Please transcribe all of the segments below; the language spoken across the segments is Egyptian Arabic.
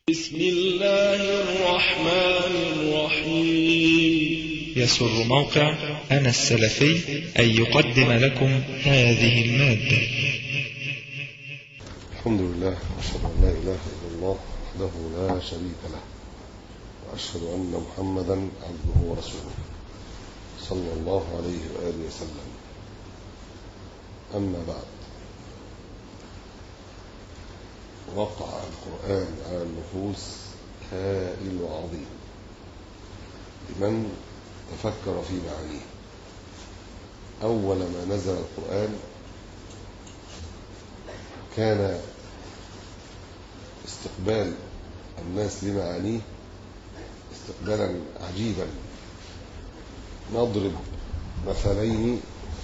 بسم الله الرحمن الرحيم يسر موقع أنا السلفي أن يقدم لكم هذه المادة الحمد لله واشهد ان لا اله الا الله وحده لا شريك له واشهد ان محمدا عبده ورسوله صلى الله عليه واله وسلم اما بعد وقع القران على النفوس هائل وعظيم لمن تفكر في معانيه اول ما نزل القران كان استقبال الناس لمعانيه استقبالا عجيبا نضرب مثلين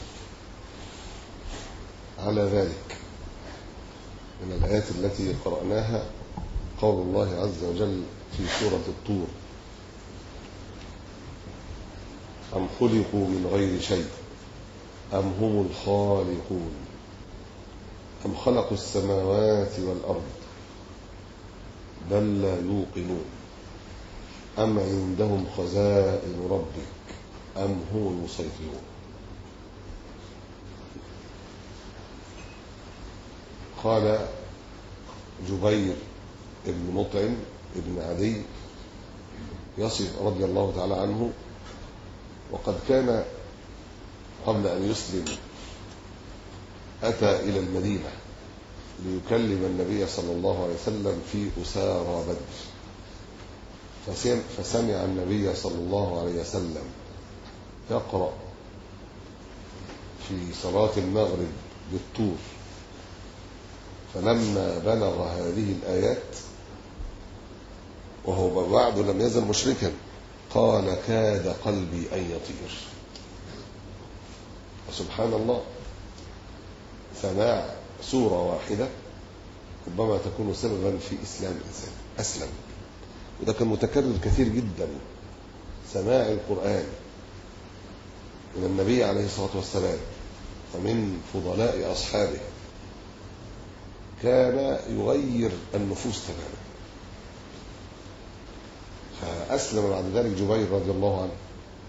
على ذلك من الآيات التي قرأناها قول الله عز وجل في سورة الطور أم خلقوا من غير شيء أم هم الخالقون أم خلقوا السماوات والأرض بل لا يوقنون أم عندهم خزائن ربك أم هم المسيطرون قال جبير بن مطعم بن عدي يصف رضي الله تعالى عنه وقد كان قبل أن يسلم أتى إلى المدينة ليكلم النبي صلى الله عليه وسلم في أسارى بدر فسمع النبي صلى الله عليه وسلم يقرأ في صلاة المغرب بالطور فلما بلغ هذه الآيات وهو بعد لم يزل مشركا قال كاد قلبي أن يطير وسبحان الله سماع سورة واحدة ربما تكون سببا في إسلام إنسان أسلم وده كان متكرر كثير جدا سماع القرآن من النبي عليه الصلاة والسلام ومن فضلاء أصحابه كان يغير النفوس تماما فأسلم بعد ذلك جبير رضي الله عنه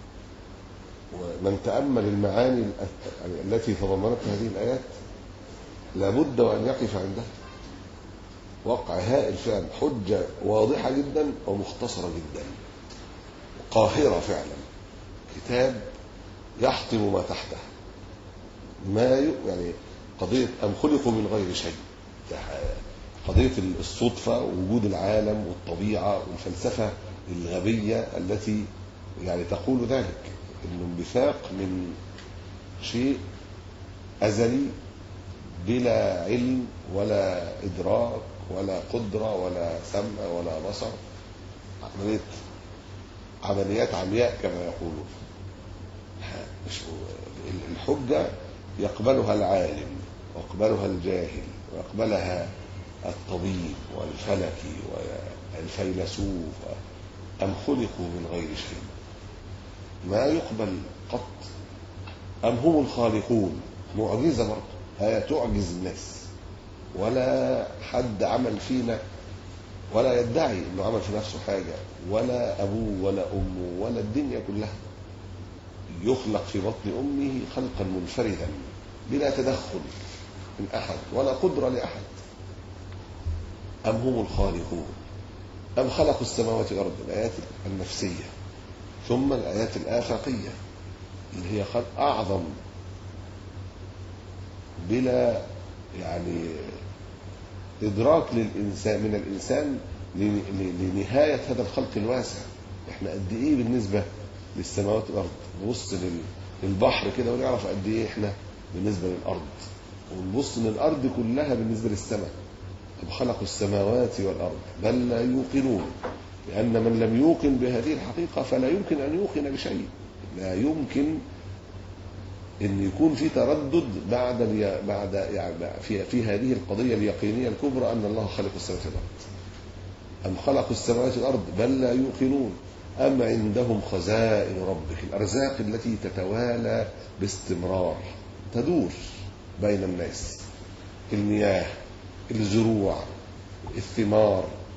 ومن تأمل المعاني التي تضمنتها هذه الآيات لابد وأن يقف عندها وقع هائل فعلا حجة واضحة جدا ومختصرة جدا قاهرة فعلا كتاب يحطم ما تحته ما ي... يعني قضية أم خلقوا من غير شيء قضية الصدفة ووجود العالم والطبيعة والفلسفة الغبية التي يعني تقول ذلك الانبثاق من شيء أزلي بلا علم ولا إدراك ولا قدرة ولا سمع ولا بصر عملية عمليات عمياء كما يقولون الحجة يقبلها العالم ويقبلها الجاهل ويقبلها الطبيب والفلكي والفيلسوف أم خلقوا من غير شيء ما يقبل قط أم هم الخالقون معجزة برضه هي تعجز الناس ولا حد عمل فينا ولا يدعي انه عمل في نفسه حاجه ولا ابوه ولا امه ولا الدنيا كلها يخلق في بطن امه خلقا منفردا بلا تدخل من احد ولا قدره لاحد ام هم الخالقون ام خلقوا السماوات والارض الايات النفسيه ثم الايات الافاقيه اللي هي خلق اعظم بلا يعني إدراك للإنسان من الإنسان لنهاية هذا الخلق الواسع إحنا قد إيه بالنسبة للسماوات والأرض نبص للبحر كده ونعرف قد إيه إحنا بالنسبة للأرض ونبص للأرض كلها بالنسبة للسماء طب خلقوا السماوات والأرض بل لا يوقنون لأن من لم يوقن بهذه الحقيقة فلا يمكن أن يوقن بشيء لا يمكن ان يكون في تردد بعد بعد يعني في في هذه القضيه اليقينيه الكبرى ان الله خلق السماوات والارض. ام خلقوا السماوات والارض بل لا يوقنون ام عندهم خزائن ربك الارزاق التي تتوالى باستمرار تدور بين الناس المياه الزروع الثمار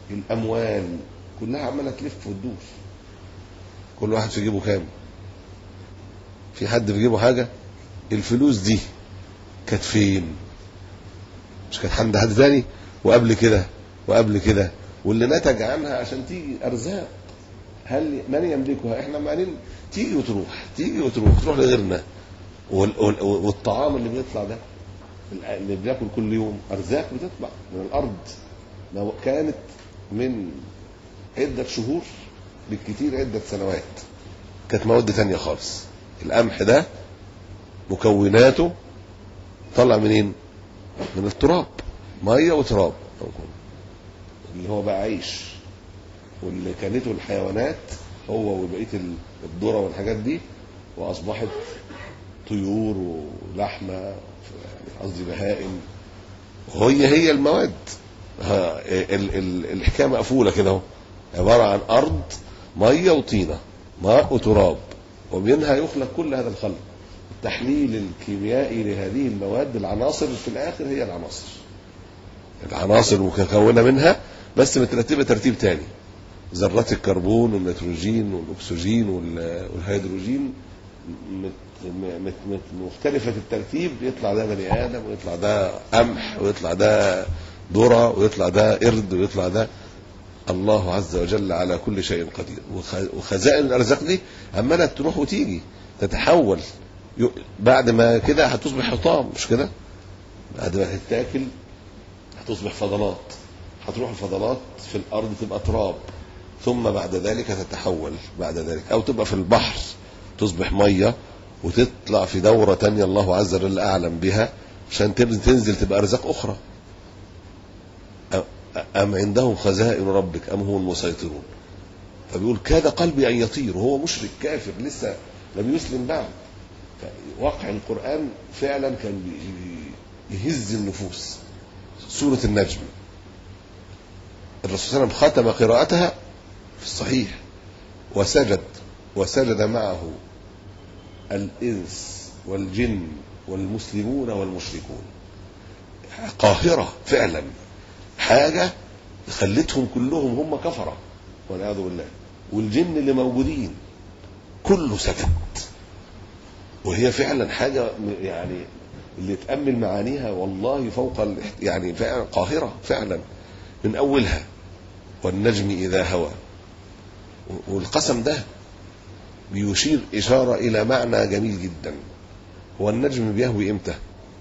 الاموال كلها عماله تلف وتدور كل واحد في جيبه كام في حد في جيبه حاجه الفلوس دي كانت فين مش كانت عند حد تاني وقبل كده وقبل كده واللي نتج عنها عشان تيجي ارزاق هل من يملكها احنا معنين تيجي وتروح تيجي وتروح تروح لغيرنا وال- وال- والطعام اللي بيطلع ده اللي بناكل كل يوم ارزاق بتطلع من الارض لو كانت من عدة شهور بالكثير عدة سنوات كانت مواد تانية خالص القمح ده مكوناته طلع منين من التراب ميه وتراب اللي هو بقى عيش واللي كانته الحيوانات هو وبقيه ال- الذره والحاجات دي واصبحت طيور ولحمه قصدي بهائم وهي هي المواد ها ال- ال- الحكايه مقفوله كده اهو عباره عن ارض ميه وطينه ماء وتراب ومنها يخلق كل هذا الخلق التحليل الكيميائي لهذه المواد العناصر في الاخر هي العناصر العناصر مكونه منها بس مترتبه ترتيب تاني ذرات الكربون والنيتروجين والاكسجين وال- والهيدروجين مت- م- مت- مت- مختلفة الترتيب يطلع ده بني آدم ويطلع ده قمح ويطلع ده ذرة ويطلع ده قرد ويطلع ده الله عز وجل على كل شيء قدير وخ- وخزائن الأرزاق دي عمالة تروح وتيجي تتحول ي- بعد ما كده هتصبح حطام مش كده بعد ما تتاكل هتصبح فضلات هتروح الفضلات في الأرض تبقى تراب ثم بعد ذلك تتحول بعد ذلك أو تبقى في البحر تصبح مية وتطلع في دورة تانية الله عز وجل أعلم بها عشان تنزل تنزل تبقى أرزاق أخرى أ- أم عندهم خزائن ربك أم هم المسيطرون فبيقول كاد قلبي أن يطير وهو مشرك كافر لسه لم يسلم بعد واقع القرآن فعلا كان بي- يهز النفوس سورة النجم الرسول صلى الله عليه وسلم ختم قراءتها في الصحيح وسجد وسجد معه الإنس والجن والمسلمون والمشركون قاهرة فعلا حاجة خلتهم كلهم هم كفرة والعياذ بالله والجن اللي موجودين كله سكت وهي فعلا حاجة م- يعني اللي تأمل معانيها والله فوق ال- يعني فعلا قاهرة فعلا من أولها والنجم إذا هوى و- والقسم ده بيشير إشارة إلى معنى جميل جدا هو النجم بيهوي إمتى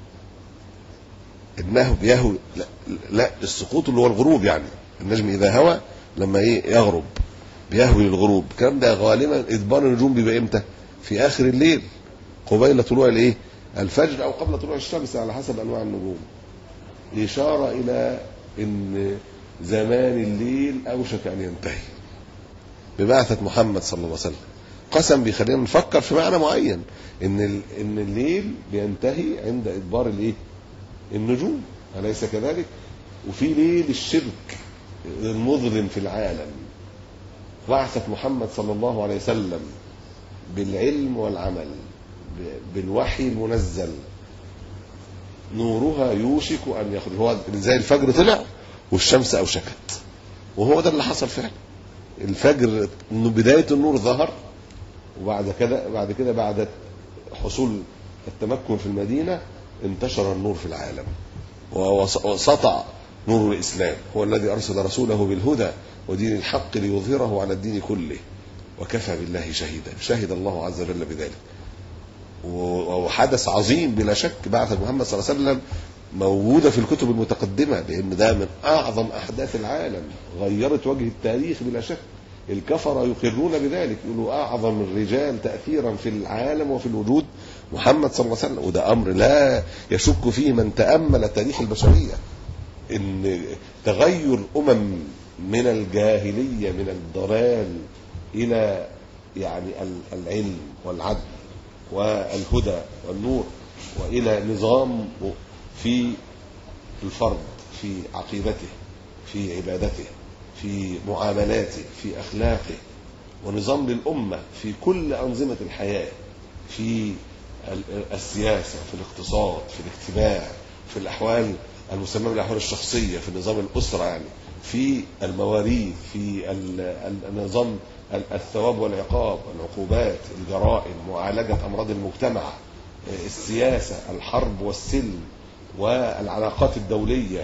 النهو بيهوي لا, لا السقوط اللي هو الغروب يعني النجم إذا هوى لما إيه يغرب بيهوي الغروب الكلام ده غالبا إدبار النجوم بيبقى إمتى في آخر الليل قبيل طلوع الإيه الفجر أو قبل طلوع الشمس على حسب أنواع النجوم إشارة إلى إن زمان الليل أوشك أن ينتهي ببعثة محمد صلى الله عليه وسلم قسم بيخلينا نفكر في معنى معين ان ال- ان الليل بينتهي عند ادبار الايه النجوم اليس كذلك وفي ليل الشرك المظلم في العالم بعثة محمد صلى الله عليه وسلم بالعلم والعمل ب- بالوحي المنزل نورها يوشك ان يخرج هو زي الفجر طلع والشمس اوشكت وهو ده اللي حصل فعلا الفجر انه بدايه النور ظهر وبعد كده بعد كده بعد حصول التمكن في المدينه انتشر النور في العالم ووس- وسطع نور الاسلام هو الذي ارسل رسوله بالهدى ودين الحق ليظهره على الدين كله وكفى بالله شهيدا شهد الله عز وجل بذلك و- وحدث عظيم بلا شك بعث محمد صلى الله عليه وسلم موجودة في الكتب المتقدمة لأن ده من أعظم أحداث العالم غيرت وجه التاريخ بلا شك الكفرة يقرون بذلك يقولوا أعظم الرجال تأثيرا في العالم وفي الوجود محمد صلى الله عليه وسلم وده أمر لا يشك فيه من تأمل تاريخ البشرية إن تغير أمم من الجاهلية من الضلال إلى يعني ال- العلم والعدل والهدى والنور والى نظام في الفرد في عقيدته في عبادته في معاملاته في اخلاقه ونظام للامه في كل انظمه الحياه في ال- السياسه في الاقتصاد في الاجتماع في الاحوال المسمى بالاحوال الشخصيه في نظام الاسره يعني في المواريث في ال- ال- النظام ال- الثواب والعقاب العقوبات الجرائم معالجة أمراض المجتمع آه، السياسة الحرب والسلم والعلاقات الدولية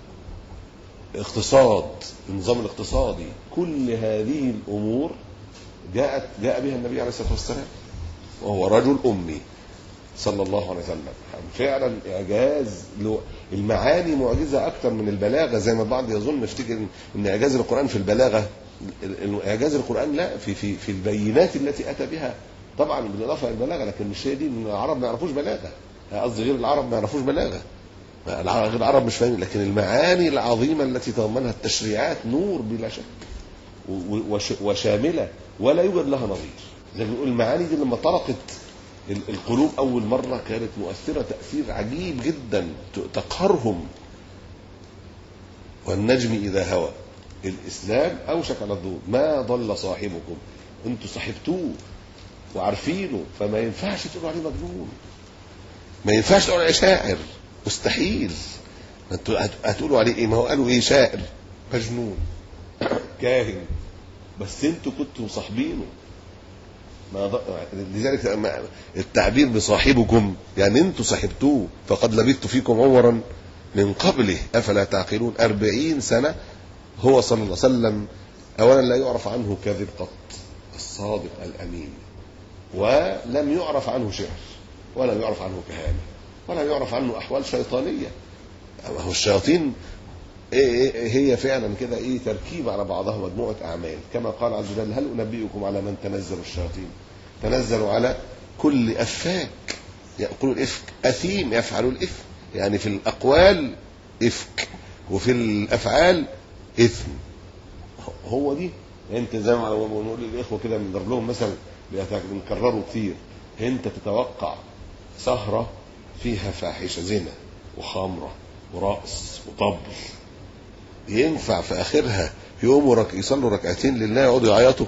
اقتصاد النظام الاقتصادي كل هذه الأمور جاءت جاء بها النبي عليه الصلاة والسلام وهو رجل أمي صلى الله عليه وسلم فعلا إعجاز له- المعاني معجزة أكثر من البلاغة زي ما البعض يظن يفتكر إن إعجاز القرآن في البلاغة ال- ال- إعجاز القرآن لا في في في البينات التي أتى بها طبعا بالإضافة إلى البلاغة لكن مش هي دي إن العرب ما يعرفوش بلاغة قصدي غير العرب ما يعرفوش بلاغة الع- غير العرب مش فاهمين لكن المعاني العظيمة التي تضمنها التشريعات نور بلا شك و- وش- وشاملة ولا يوجد لها نظير زي ما بنقول المعاني دي لما طرقت ال- القلوب أول مرة كانت مؤثرة تأثير عجيب جدا ت- تقهرهم والنجم إذا هوى الإسلام أوشك على الظهور ما ضل صاحبكم أنتوا صاحبتوه وعارفينه فما ينفعش تقولوا عليه مجنون ما ينفعش تقولوا عليه شاعر مستحيل انتوا هت- هتقولوا عليه ايه ما هو قالوا ايه شاعر مجنون كاهن بس انتوا كنتوا صاحبينه ما ض... لذلك ما- التعبير بصاحبكم يعني انتوا صاحبتوه فقد لبثت فيكم عمرا من قبله افلا تعقلون أربعين سنه هو صلى الله عليه وسلم اولا لا يعرف عنه كذب قط الصادق الامين ولم يعرف عنه شعر ولا يعرف عنه كهانه ولا يعرف عنه احوال شيطانيه هو الشياطين إيه إيه هي فعلا كده ايه تركيب على بعضها مجموعه اعمال كما قال عز وجل هل انبئكم على من تنزل الشياطين تنزل على كل افاك يقول الافك اثيم يفعل الاثم يعني في الاقوال افك وفي الافعال اثم هو دي انت زي ما بنقول للاخوه كده بنضرب لهم مثل بنكرره كتير انت تتوقع سهره فيها فاحشه زنا وخمره ورقص وطبل ينفع في اخرها يقوموا رك... يصلوا ركعتين لله يقعدوا يعيطوا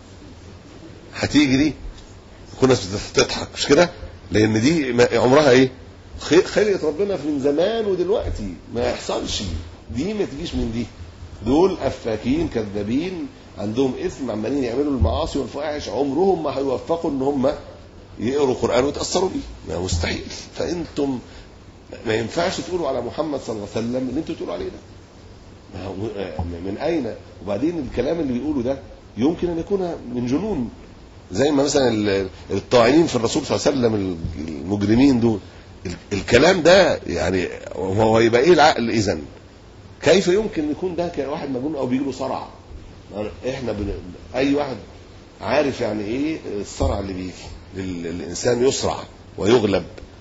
هتيجي دي كل الناس بتضحك مش كده لان دي ما- عمرها ايه خ- خلقت ربنا من زمان ودلوقتي ما يحصلش دي ما تجيش من دي دول افاكين كذابين عندهم اثم عمالين يعملوا المعاصي والفواحش عمرهم ما هيوفقوا ان هم يقروا قران ويتاثروا بيه ما مستحيل فانتم ما ينفعش تقولوا على محمد صلى الله عليه وسلم اللي انتوا تقولوا عليه ده ما هو من اين وبعدين الكلام اللي بيقوله ده يمكن ان يكون من جنون زي ما مثلا ال- الطاعنين في الرسول صلى الله عليه وسلم المجرمين دول ال- الكلام ده يعني هو يبقى ايه العقل اذا كيف يمكن يكون ده كان واحد مجنون او بيجي له صرع احنا بن... اي واحد عارف يعني ايه الصرع اللي بيجي لل- الانسان يصرع ويغلب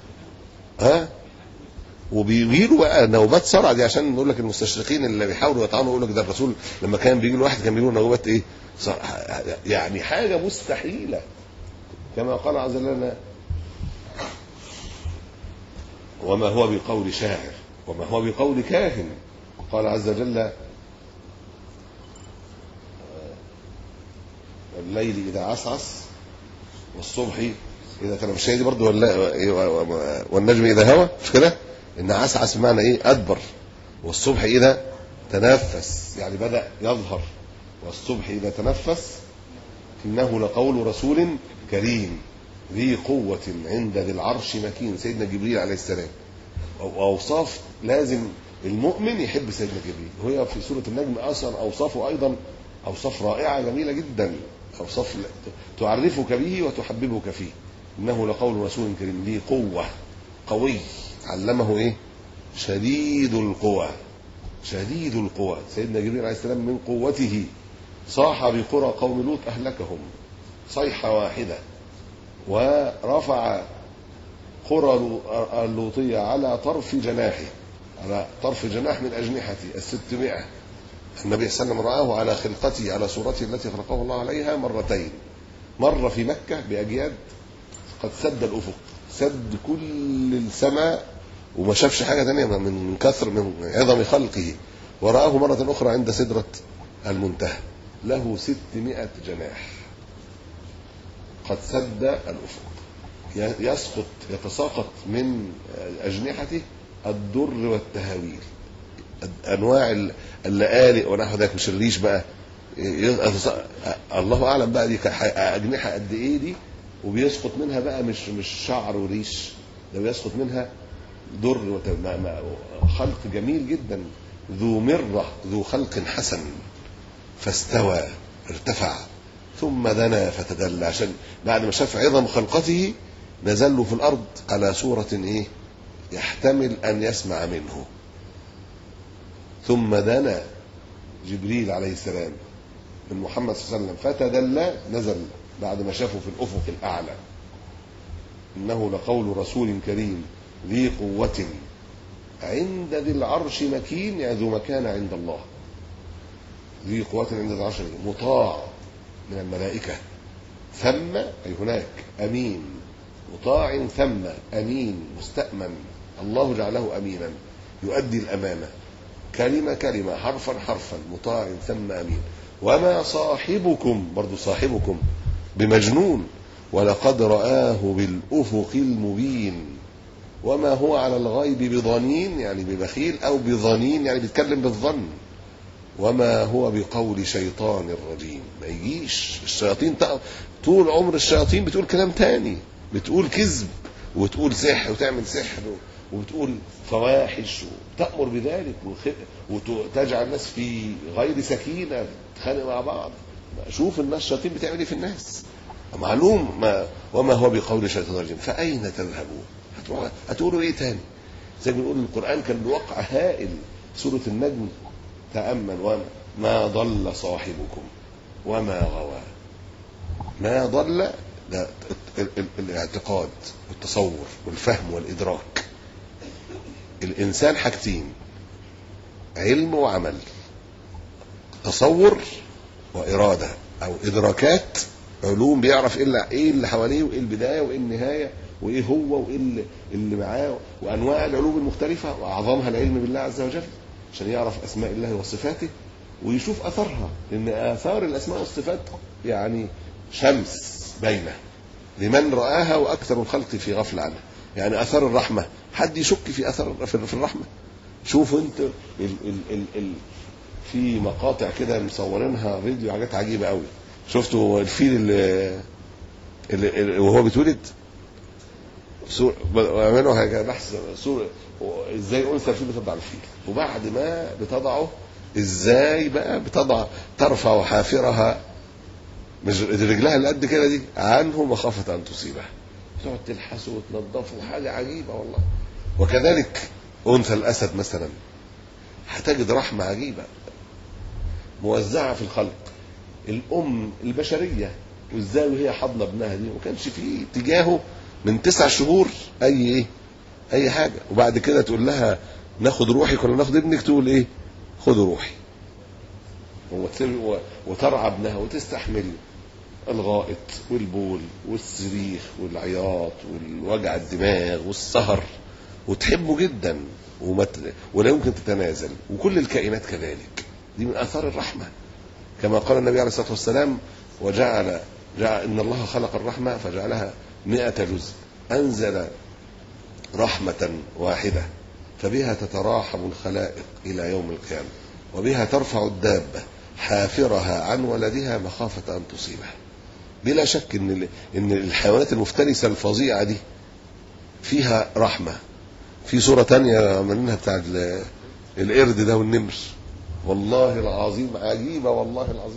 ها وبيجي له بقى نوبات صرع دي عشان نقول لك المستشرقين اللي بيحاولوا يطعنوا يقول لك ده الرسول لما كان بيجي له واحد كان بيجي له نوبات ايه؟ صرع يعني حاجه مستحيله كما قال عز وجل وما هو بقول شاعر وما هو بقول كاهن قال عز وجل الليل اذا عسعس والصبح اذا كان مش هي دي برضه ولا والنجم اذا هوى مش كده؟ ان عسعس بمعنى ايه؟ ادبر والصبح اذا تنفس يعني بدا يظهر والصبح اذا تنفس انه لقول رسول كريم ذي قوة عند ذي العرش مكين سيدنا جبريل عليه السلام وأوصاف لازم المؤمن يحب سيدنا جبريل وهي في سورة النجم أصلا أوصافه أيضا أوصاف رائعة جميلة جدا أوصاف تعرفك به وتحببك فيه إنه لقول رسول كريم ذي قوة قوي علمه إيه شديد القوى شديد القوى سيدنا جبريل عليه السلام من قوته صاح بقرى قوم لوط أهلكهم صيحة واحدة ورفع قرى اللوطية على طرف جناحه على طرف جناح من أجنحته الستمائة النبي صلى الله عليه وسلم رآه على خلقته على صورته التي خلقه الله عليها مرتين مرة في مكة بأجياد قد سد الأفق سد كل السماء وما شافش حاجة ثانية من كثر من عظم خلقه ورآه مرة أخرى عند سدرة المنتهى له ستمائة جناح قد سد الأفق يسقط يتساقط من أجنحته الدر والتهاويل انواع ال- اللآلئ ونحو ذلك مش الريش بقى ي- الله اعلم بقى دي ك- اجنحه قد ايه دي وبيسقط منها بقى مش مش شعر وريش ده بيسقط منها در وت- ما- ما- خلق جميل جدا ذو مرة ذو خلق حسن فاستوى ارتفع ثم دنا فتدلى عشان بعد ما شاف عظم خلقته نزل له في الارض على صورة ايه يحتمل ان يسمع منه ثم دنا جبريل عليه السلام من محمد صلى الله عليه وسلم فتدلى نزل بعد ما شافه في الافق الاعلى انه لقول رسول كريم ذي قوة عند ذي العرش مكين يعني ذو مكان عند الله ذي قوة عند ذي العرش مكين مطاع من الملائكة ثم أي هناك أمين مطاع ثم أمين مستأمن الله جعله أمينا يؤدي الأمانة كلمة كلمة حرفا حرفا مطاع ثم أمين وما صاحبكم برضو صاحبكم بمجنون ولقد رآه بالأفق المبين وما هو على الغيب بضنين يعني ببخيل أو بظنين يعني بيتكلم بالظن وما هو بقول شيطان رجيم ما يجيش الشياطين تق- طول عمر الشياطين بتقول كلام تاني بتقول كذب وتقول سحر وتعمل سحر وبتقول فواحش وتأمر بذلك وخ- وتجعل الناس في غير سكينة تتخانق مع بعض شوف الناس الشياطين بتعمل ايه في الناس معلوم ما وما هو بقول شيطان رجيم فأين تذهبون هتروحوا- هتقولوا ايه تاني زي ما بنقول القرآن كان له وقع هائل سورة النجم تأمل وما ما ضل صاحبكم وما غوى ما ضل ده ال- ال- الاعتقاد والتصور والفهم والإدراك الإنسان حاجتين علم وعمل تصور وإرادة أو إدراكات علوم بيعرف ايه اللي ايه اللي حواليه وايه البدايه وايه النهايه وايه هو وايه اللي, اللي معاه وانواع العلوم المختلفه واعظمها العلم بالله عز وجل عشان يعرف اسماء الله وصفاته ويشوف اثرها لان اثار الاسماء والصفات يعني شمس باينه لمن راها واكثر الخلق في غفله عنها يعني اثار الرحمه حد يشك في اثر في في الرحمه شوفوا انت ال ال ال ال في مقاطع كده مصورينها فيديو حاجات عجيبه قوي شفتوا الفيل اللي, اللي, اللي وهو بيتولد سور عملوا حاجه بحث سور ازاي انثى الفيل بتضع الفيل وبعد ما بتضعه ازاي بقى بتضع ترفع حافرها مش رجلها اللي قد كده دي عنه مخافه ان تصيبه تقعد تلحسه وتنظفه حاجه عجيبه والله وكذلك انثى الاسد مثلا هتجد رحمه عجيبه موزعه في الخلق الام البشريه وازاي وهي حاضنه ابنها دي ما كانش فيه تجاهه من تسع شهور اي ايه اي حاجه وبعد كده تقول لها ناخد روحك ولا ناخد ابنك تقول ايه خدوا روحي وترعى ابنها وتستحمل الغائط والبول والصريخ والعياط والوجع الدماغ والسهر وتحبه جدا ومت... ولا يمكن تتنازل وكل الكائنات كذلك دي من اثار الرحمه كما قال النبي عليه الصلاه والسلام وجعل جعل ان الله خلق الرحمه فجعلها مئة جزء انزل رحمه واحده فبها تتراحم الخلائق الى يوم القيامه وبها ترفع الدابه حافرها عن ولدها مخافه ان تصيبه بلا شك ان ان الحيوانات المفترسه الفظيعه دي فيها رحمه في صوره تانية منها بتاع القرد ده والنمر والله العظيم عجيبه والله العظيم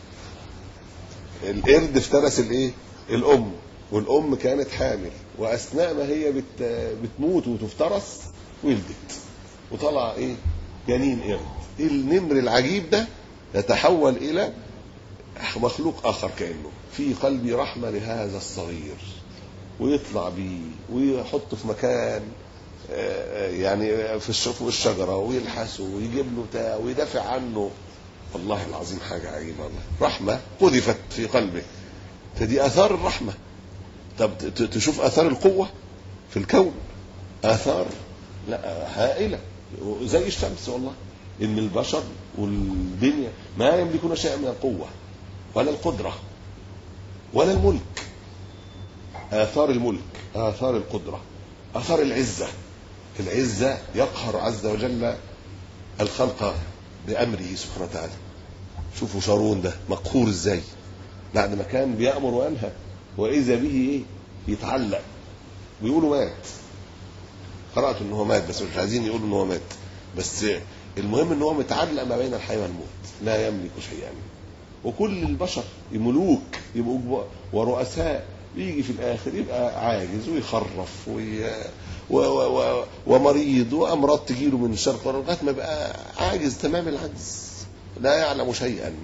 القرد افترس الايه الام والام كانت حامل واثناء ما هي بت... بتموت وتفترس ولدت وطلع ايه جنين قرد النمر العجيب ده يتحول الى مخلوق اخر كانه في قلبي رحمه لهذا الصغير ويطلع بيه ويحطه في مكان يعني في فوق الشجره ويلحسه ويجيب له بتاع ويدافع عنه والله العظيم حاجه عجيبه والله رحمه قذفت في قلبه فدي اثار الرحمه طب تشوف اثار القوه في الكون اثار لا هائله زي الشمس والله ان البشر والدنيا ما يملكون شيئا من القوه ولا القدره ولا الملك اثار الملك اثار القدره اثار العزه العزه يقهر عز وجل الخلق بأمره سبحانه وتعالى شوفوا شارون ده مقهور ازاي بعد ما كان بيأمر وينهى وإذا به إيه يتعلق بيقولوا مات قرأت إن هو مات بس مش عايزين يقولوا إن هو مات بس المهم إن هو متعلق ما بين الحياة والموت لا يملك شيئا وكل البشر ملوك يبقوا كبار ورؤساء يجي في الآخر يبقى عاجز ويخرف وي... و... و... و... ومريض وأمراض تجيله من الشرق والغرب لغاية ما يبقى عاجز تمام العجز لا يعلم شيئا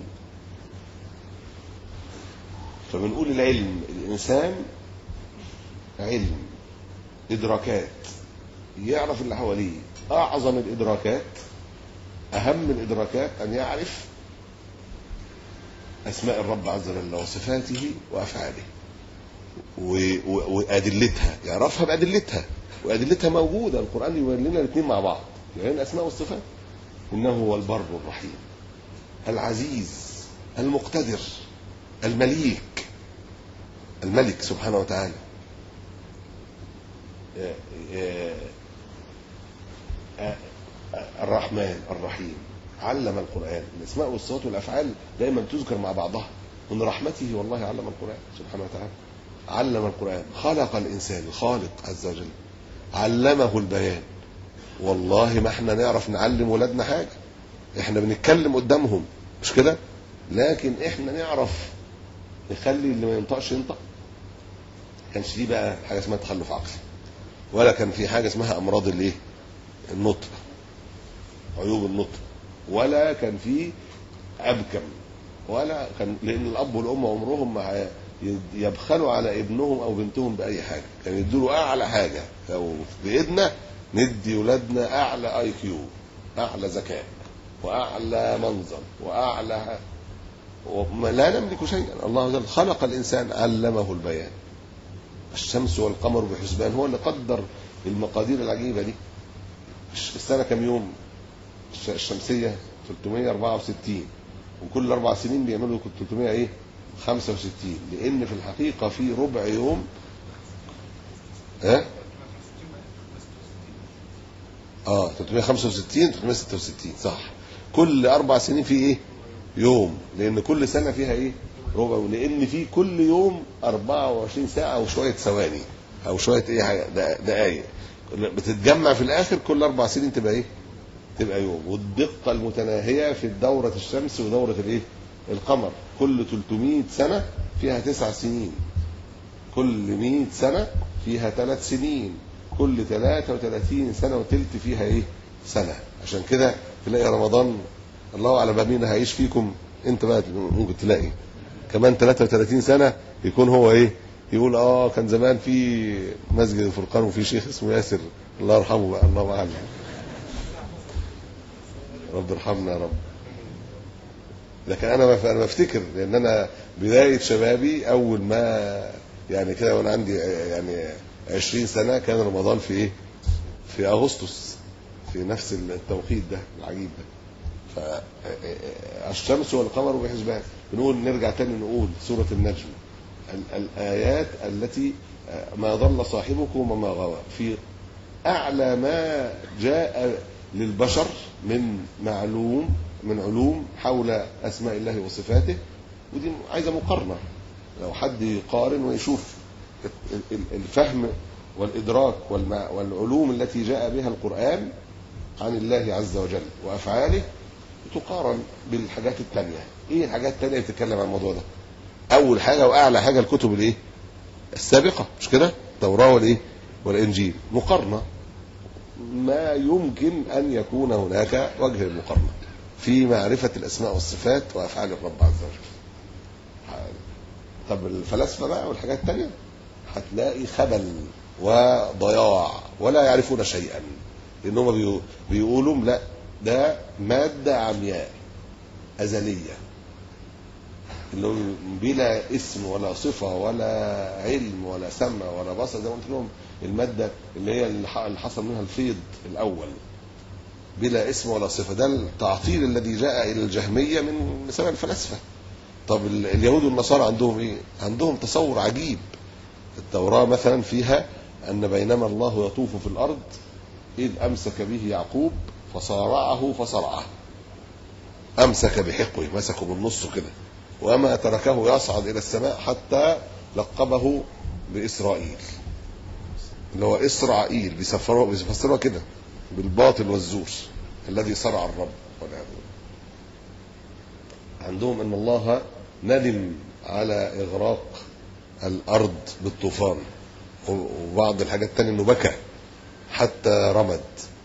فبنقول العلم الإنسان علم إدراكات يعرف اللي حواليه أعظم الإدراكات أهم الإدراكات أن يعرف أسماء الرب عز وجل وصفاته وأفعاله و- و- وأدلتها يعرفها بأدلتها وأدلتها موجودة القرآن يبين لنا الاثنين مع بعض يبين الأسماء والصفات إنه هو البر الرحيم العزيز المقتدر المليك الملك سبحانه وتعالى آه، آه، آه، آه، الرحمن الرحيم علم القرآن الأسماء والصفات والأفعال دائما تذكر مع بعضها من رحمته والله علم القرآن سبحانه وتعالى علم القرآن خلق الإنسان الخالق عز وجل علمه البيان والله ما احنا نعرف نعلم ولادنا حاجة احنا بنتكلم قدامهم مش كده لكن احنا نعرف نخلي اللي ما ينطقش ينطق كانش دي بقى حاجة اسمها تخلف عقلي ولا كان في حاجة اسمها أمراض الايه النطق عيوب النطق ولا كان في أبكم ولا كان لأن الأب والأم عمرهم ما يبخلوا على ابنهم أو بنتهم بأي حاجة كان يدوا أعلى حاجة لو بإيدنا ندي ولادنا أعلى أي كيو أعلى ذكاء وأعلى منظر وأعلى وما لا نملك شيئا الله عز وجل خلق الإنسان علمه البيان الشمس والقمر بحسبان هو اللي قدر المقادير العجيبة دي السنة كم يوم الشمسية 364 وكل أربع سنين بيعملوا 300 إيه 65 لأن في الحقيقة في ربع يوم ها اه 365 366 صح كل أربع سنين في إيه يوم لأن كل سنة فيها إيه ربع لأن في كل يوم 24 ساعة وشوية ثواني أو شوية إيه حاجة دقايق بتتجمع في الآخر كل أربع سنين تبقى إيه تبقى يوم والدقة المتناهية في دورة الشمس ودورة الإيه القمر كل 300 سنة فيها تسع سنين كل 100 سنة فيها ثلاث سنين كل 33 سنة وتلت فيها ايه سنة عشان كده تلاقي رمضان الله اعلم مين هيعيش فيكم انت بقى ممكن تلاقي كمان 33 سنة يكون هو ايه يقول اه كان زمان في مسجد الفرقان وفي شيخ اسمه ياسر الله يرحمه بقى الله اعلم رب ارحمنا يا رب لكن انا انا بفتكر لان انا بدايه شبابي اول ما يعني كده وانا عندي يعني 20 سنه كان رمضان في ايه؟ في اغسطس في نفس التوقيت ده العجيب ده فالشمس والقمر بحسبان بنقول نرجع تاني نقول سوره النجم الايات التي ما ضل صاحبكم وما غوى في اعلى ما جاء للبشر من معلوم من علوم حول اسماء الله وصفاته ودي عايزه مقارنه لو حد يقارن ويشوف الفهم والادراك والعلوم التي جاء بها القران عن الله عز وجل وافعاله تقارن بالحاجات الثانيه ايه الحاجات الثانيه اللي بتتكلم عن الموضوع ده اول حاجه واعلى حاجه الكتب الايه السابقه مش كده التوراه والايه والانجيل مقارنه ما يمكن ان يكون هناك وجه للمقارنه في معرفة الأسماء والصفات وأفعال الرب عز وجل طب الفلاسفة بقى والحاجات التانية هتلاقي خبل وضياع ولا يعرفون شيئا لأنهم بيقولوا لا ده مادة عمياء أزلية اللي بلا اسم ولا صفة ولا علم ولا سمع ولا بصر زي ما قلت لهم المادة اللي هي اللي حصل منها الفيض الأول بلا اسم ولا صفة ده التعطيل الذي جاء إلى الجهمية من سبب الفلاسفة طب اليهود والنصارى عندهم إيه عندهم تصور عجيب التوراة مثلا فيها أن بينما الله يطوف في الأرض إذ أمسك به يعقوب فصارعه فصرعه أمسك بحقه مسكه بالنص كده وما تركه يصعد إلى السماء حتى لقبه بإسرائيل اللي هو إسرائيل بيسفروها بيفسروها كده بالباطل والزور الذي صرع الرب والعياذ بالله عندهم ان الله ندم على اغراق الارض بالطوفان وبعض الحاجات التانية انه بكى حتى رمد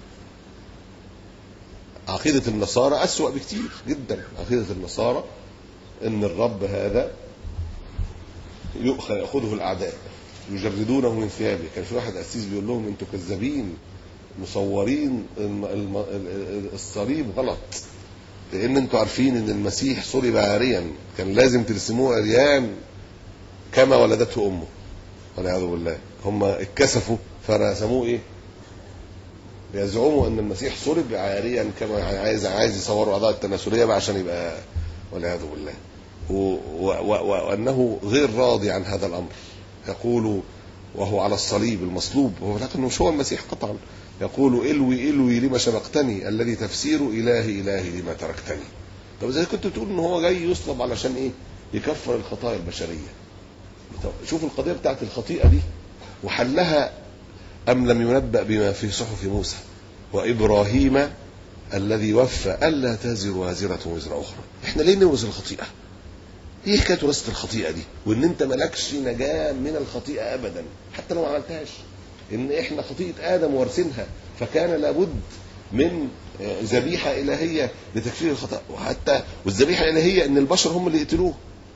عقيدة النصارى أسوأ بكتير جدا عقيدة النصارى ان الرب هذا يؤخذ ياخذه الاعداء يجردونه من ثيابه كان في واحد قسيس بيقول لهم انتوا كذابين مصورين الم- الم- ال- الصليب غلط لان انتوا عارفين ان المسيح صلب عاريا كان لازم ترسموه عريان كما ولدته امه والعياذ بالله هم اتكسفوا فرسموه ايه بيزعموا ان المسيح صلب عاريا كما عايز عايز يصوروا اعضاء التناسليه بقى عشان يبقى والعياذ بالله و- و- و- وانه غير راضي عن هذا الامر يقول وهو على الصليب المصلوب هو لكنه مش هو المسيح قطعا يقول الوي الوي لما شبقتني الذي تفسير الهي الهي لما تركتني طب اذا كنت تقول ان هو جاي يصلب علشان ايه يكفر الخطايا البشريه طب شوف القضيه بتاعت الخطيئه دي وحلها ام لم ينبأ بما في صحف موسى وابراهيم الذي وفى الا تزر وازره وزر اخرى احنا ليه نورث الخطيئه ايه حكايه وراثه الخطيئه دي وان انت مالكش نجاه من الخطيئه ابدا حتى لو ما عملتهاش ان احنا خطيئه ادم وارثينها فكان لابد من آه، ذبيحه الهيه لتكفير الخطا وحتى والذبيحه الالهيه ان البشر هم اللي يقتلوه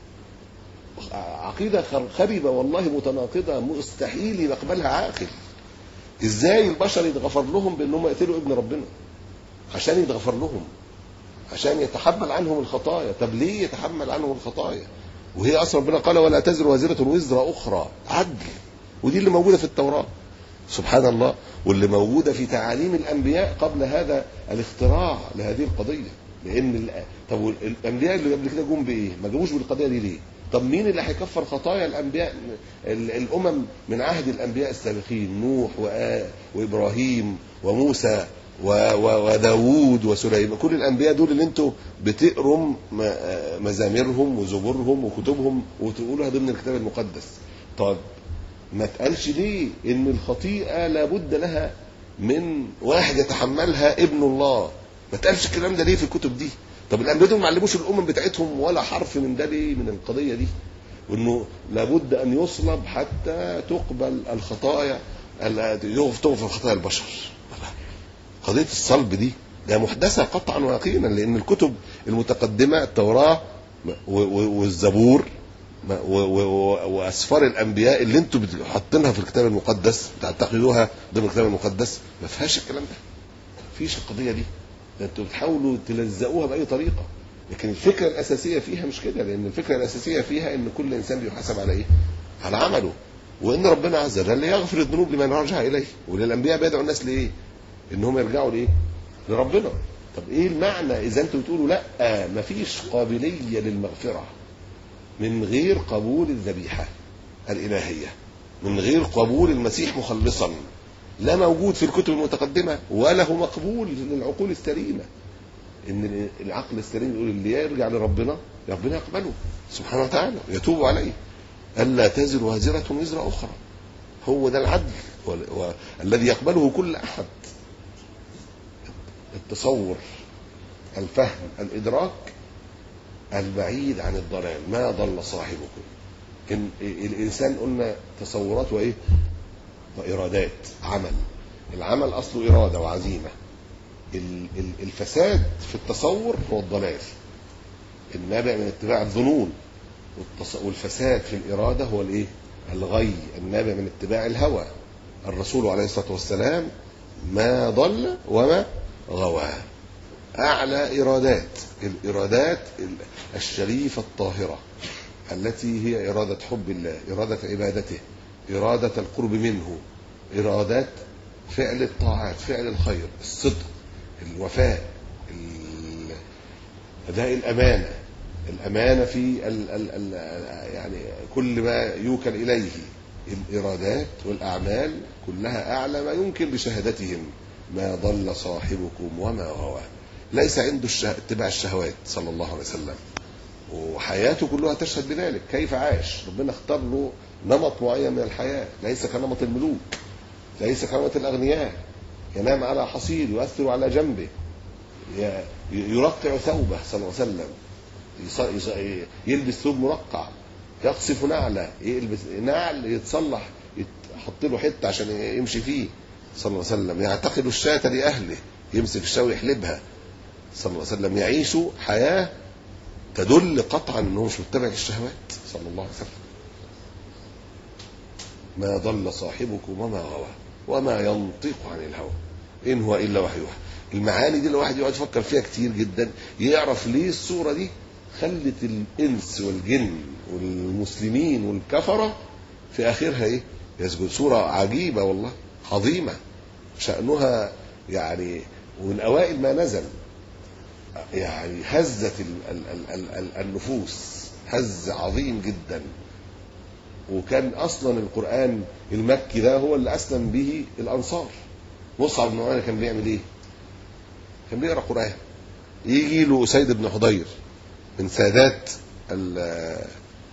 عقيده خر- خربه والله متناقضه مستحيل يقبلها عاقل ازاي البشر يتغفر لهم بانهم يقتلوا ابن ربنا عشان يتغفر لهم عشان يتحمل عنهم الخطايا طب ليه يتحمل عنهم الخطايا وهي اصلا ربنا قال ولا تزر وازره وزر اخرى عدل ودي اللي موجوده في التوراه سبحان الله واللي موجوده في تعاليم الانبياء قبل هذا الاختراع لهذه القضيه لان ال- طب وال- الانبياء اللي قبل كده جم بايه؟ ما جابوش بالقضيه دي ليه؟ طب مين اللي هيكفر خطايا الانبياء ال- الامم من عهد الانبياء السابقين نوح وآ- وابراهيم وموسى و- و- وداوود وسليمان كل الانبياء دول اللي انتوا بتقروا م- مزاميرهم وزبورهم وكتبهم وتقولها ضمن الكتاب المقدس طب ما تقالش ليه ان الخطيئه لابد لها من واحد يتحملها ابن الله ما تقالش الكلام ده ليه في الكتب دي طب الانبياء دول ما علموش الامم بتاعتهم ولا حرف من ده ليه من القضيه دي وانه لابد ان يصلب حتى تقبل الخطايا ال- تغفر خطايا البشر قضيه الصلب دي ده محدثه قطعا ويقينا لان الكتب المتقدمه التوراه و- و- والزبور ما- و- و- و- واسفار الانبياء اللي انتوا بت- حاطينها في الكتاب المقدس تعتقدوها ضمن الكتاب المقدس ما فيهاش الكلام ده ما فيش القضيه دي ده انتوا بتحاولوا تلزقوها باي طريقه لكن الفكره الاساسيه فيها مش كده لان الفكره الاساسيه فيها ان كل انسان بيحاسب على ايه؟ على عمله وان ربنا عز وجل يغفر الذنوب لمن رجع اليه وللانبياء بيدعوا الناس لايه؟ ان هم يرجعوا لايه؟ لربنا طب ايه المعنى اذا انتوا بتقولوا لا مفيش قابليه للمغفره من غير قبول الذبيحه الالهيه من غير قبول المسيح مخلصا لا موجود في الكتب المتقدمه ولا هو مقبول للعقول السليمه ان العقل السليم يقول اللي يرجع لربنا ربنا يقبله سبحانه وتعالى يتوب عليه الا تزر وازره وزر اخرى هو ده العدل وال- والذي يقبله كل احد التصور الفهم الادراك البعيد عن الضلال ما ضل صاحبكم إن الانسان قلنا تصورات وايه وارادات عمل العمل اصله اراده وعزيمه ال- ال- الفساد في التصور هو الضلال النابع من اتباع الظنون والتص- والفساد في الاراده هو الايه الغي النابع من اتباع الهوى الرسول عليه الصلاه والسلام ما ضل وما غوى اعلى ارادات الارادات ال- الشريفه الطاهره التي هي اراده حب الله اراده عبادته اراده القرب منه ارادات فعل الطاعات فعل الخير الصدق الوفاء ال- اداء الامانه الامانه في ال ال ال يعني كل ما يوكل اليه الارادات والاعمال كلها اعلى ما يمكن بشهادتهم ما ضل صاحبكم وما غوى ليس عنده الشه... اتباع الشهوات صلى الله عليه وسلم وحياته كلها تشهد بذلك كيف عاش ربنا اختار له نمط معين من الحياة ليس كنمط الملوك ليس كنمط الأغنياء ينام على حصير يؤثر على جنبه ي- يرقع ثوبه صلى الله عليه وسلم يص- يص- يلبس ثوب مرقع يقصف نعلة يلبس نعل يتصلح يحط له حته عشان يمشي فيه صلى الله عليه وسلم يعتقد الشاة لأهله يمسك الشاة ويحلبها صلى الله عليه وسلم يعيش حياة تدل قطعا انه مش متبع الشهوات صلى الله عليه وسلم ما ضل صاحبكم وما غوى وما ينطق عن الهوى ان هو الا وحي يوحى المعاني دي الواحد يقعد يفكر فيها كتير جدا يعرف ليه الصوره دي خلت الانس والجن والمسلمين والكفره في اخرها ايه يسجد صوره عجيبه والله عظيمه شانها يعني ومن اوائل ما نزل يعني هزت ال- ال- ال- ال- ال- النفوس هز عظيم جدا وكان اصلا القران المكي ده هو اللي اسلم به الانصار مصعب بن عمير كان بيعمل ايه؟ كان بيقرا قران يجي له سيد بن حضير من سادات ال-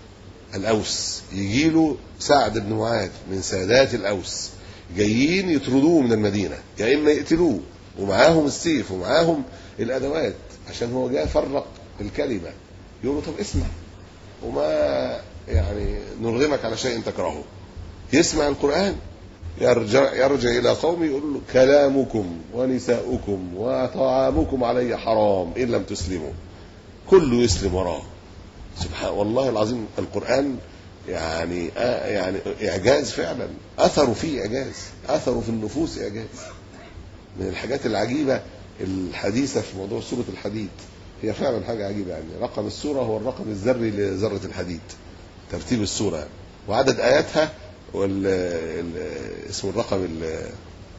الاوس يجي له سعد بن معاذ من سادات الاوس جايين يطردوه من المدينه يا اما يقتلوه ومعاهم السيف ومعاهم الادوات عشان هو جاء فرق الكلمه يقول له طب اسمع وما يعني نرغمك على شيء تكرهه يسمع القران يرجع يرجع الى قومه يقول له كلامكم ونساؤكم وطعامكم علي حرام ان لم تسلموا كله يسلم وراه سبحان والله العظيم القرآن يعني آه يعني إعجاز فعلا أثره فيه إعجاز أثره في النفوس إعجاز من الحاجات العجيبة الحديثة في موضوع سورة الحديد هي فعلا حاجة عجيبة يعني رقم السورة هو الرقم الذري لذرة الحديد ترتيب السورة يعني. وعدد آياتها وال ال- اسمه الرقم ال-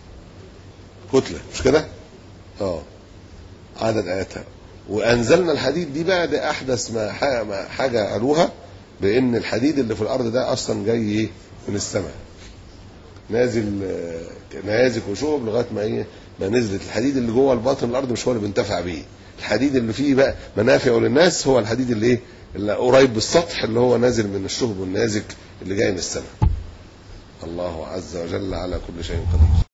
كتلة مش كده؟ اه عدد آياتها وانزلنا الحديد دي بعد احدث ما ح- ما حاجه قالوها بان الحديد اللي في الارض ده اصلا جاي ايه من السماء نازل آه، نيازك وشوب لغايه ما ايه ما نزلت الحديد اللي جوه الباطن الارض مش هو اللي بنتفع بيه الحديد اللي فيه بقى منافع للناس هو الحديد اللي ايه اللي قريب بالسطح اللي هو نازل من الشهب والنازك اللي جاي من السماء الله عز وجل على كل شيء قدير